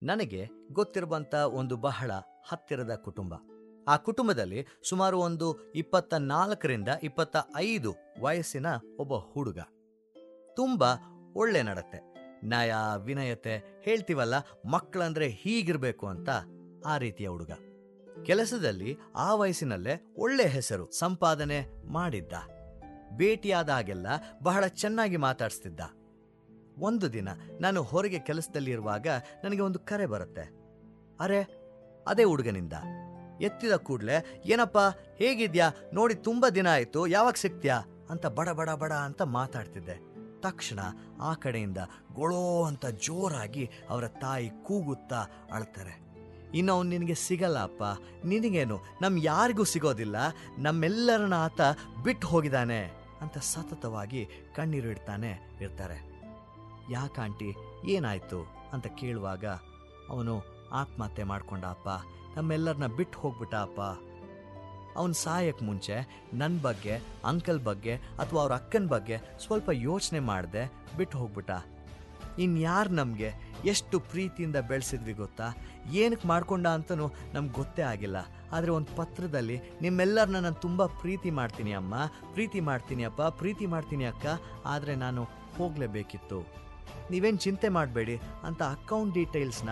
ನನಗೆ ಗೊತ್ತಿರುವಂತ ಒಂದು ಬಹಳ ಹತ್ತಿರದ ಕುಟುಂಬ ಆ ಕುಟುಂಬದಲ್ಲಿ ಸುಮಾರು ಒಂದು ಇಪ್ಪತ್ತ ನಾಲ್ಕರಿಂದ ಇಪ್ಪತ್ತ ಐದು ವಯಸ್ಸಿನ ಒಬ್ಬ ಹುಡುಗ ತುಂಬ ಒಳ್ಳೆ ನಡತೆ ನಯ ವಿನಯತೆ ಹೇಳ್ತೀವಲ್ಲ ಮಕ್ಕಳಂದ್ರೆ ಹೀಗಿರ್ಬೇಕು ಅಂತ ಆ ರೀತಿಯ ಹುಡುಗ ಕೆಲಸದಲ್ಲಿ ಆ ವಯಸ್ಸಿನಲ್ಲೇ ಒಳ್ಳೆ ಹೆಸರು ಸಂಪಾದನೆ ಮಾಡಿದ್ದ ಭೇಟಿಯಾದಾಗೆಲ್ಲ ಬಹಳ ಚೆನ್ನಾಗಿ ಮಾತಾಡಿಸ್ತಿದ್ದ ಒಂದು ದಿನ ನಾನು ಹೊರಗೆ ಕೆಲಸದಲ್ಲಿರುವಾಗ ನನಗೆ ಒಂದು ಕರೆ ಬರುತ್ತೆ ಅರೆ ಅದೇ ಹುಡುಗನಿಂದ ಎತ್ತಿದ ಕೂಡಲೇ ಏನಪ್ಪ ಹೇಗಿದ್ಯಾ ನೋಡಿ ತುಂಬಾ ದಿನ ಆಯ್ತು ಯಾವಾಗ ಸಿಗ್ತ್ಯಾ ಅಂತ ಬಡ ಬಡ ಬಡ ಅಂತ ಮಾತಾಡ್ತಿದ್ದೆ ತಕ್ಷಣ ಆ ಕಡೆಯಿಂದ ಗೊಳೋ ಅಂತ ಜೋರಾಗಿ ಅವರ ತಾಯಿ ಕೂಗುತ್ತಾ ಅಳ್ತಾರೆ ಇನ್ನು ಅವ್ನು ನಿನಗೆ ಸಿಗಲ್ಲ ಅಪ್ಪ ನಿನಗೇನು ನಮ್ ಯಾರಿಗೂ ಸಿಗೋದಿಲ್ಲ ನಮ್ಮೆಲ್ಲರನ್ನ ಆತ ಬಿಟ್ಟು ಹೋಗಿದ್ದಾನೆ ಅಂತ ಸತತವಾಗಿ ಕಣ್ಣೀರು ಇಡ್ತಾನೆ ಇರ್ತಾರೆ ಯಾಕಾಂಟಿ ಏನಾಯ್ತು ಅಂತ ಕೇಳುವಾಗ ಅವನು ಆತ್ಮಹತ್ಯೆ ಮಾಡ್ಕೊಂಡ ಅಪ್ಪ ನಮ್ಮೆಲ್ಲರನ್ನ ಬಿಟ್ಟು ಹೋಗ್ಬಿಟ್ಟ ಅಪ್ಪ ಅವನು ಸಾಯಕ್ಕೆ ಮುಂಚೆ ನನ್ನ ಬಗ್ಗೆ ಅಂಕಲ್ ಬಗ್ಗೆ ಅಥವಾ ಅವ್ರ ಅಕ್ಕನ ಬಗ್ಗೆ ಸ್ವಲ್ಪ ಯೋಚನೆ ಮಾಡದೆ ಬಿಟ್ಟು ಹೋಗ್ಬಿಟ್ಟ ಇನ್ಯಾರು ನಮಗೆ ಎಷ್ಟು ಪ್ರೀತಿಯಿಂದ ಬೆಳೆಸಿದ್ವಿ ಗೊತ್ತಾ ಏನಕ್ಕೆ ಮಾಡ್ಕೊಂಡ ಅಂತನೂ ನಮ್ಗೆ ಗೊತ್ತೇ ಆಗಿಲ್ಲ ಆದರೆ ಒಂದು ಪತ್ರದಲ್ಲಿ ನಿಮ್ಮೆಲ್ಲರನ್ನ ನಾನು ತುಂಬ ಪ್ರೀತಿ ಮಾಡ್ತೀನಿ ಅಮ್ಮ ಪ್ರೀತಿ ಮಾಡ್ತೀನಿ ಅಪ್ಪ ಪ್ರೀತಿ ಮಾಡ್ತೀನಿ ಅಕ್ಕ ಆದರೆ ನಾನು ಹೋಗಲೇಬೇಕಿತ್ತು ನೀವೇನು ಚಿಂತೆ ಮಾಡಬೇಡಿ ಅಂತ ಅಕೌಂಟ್ ಡೀಟೇಲ್ಸ್ನ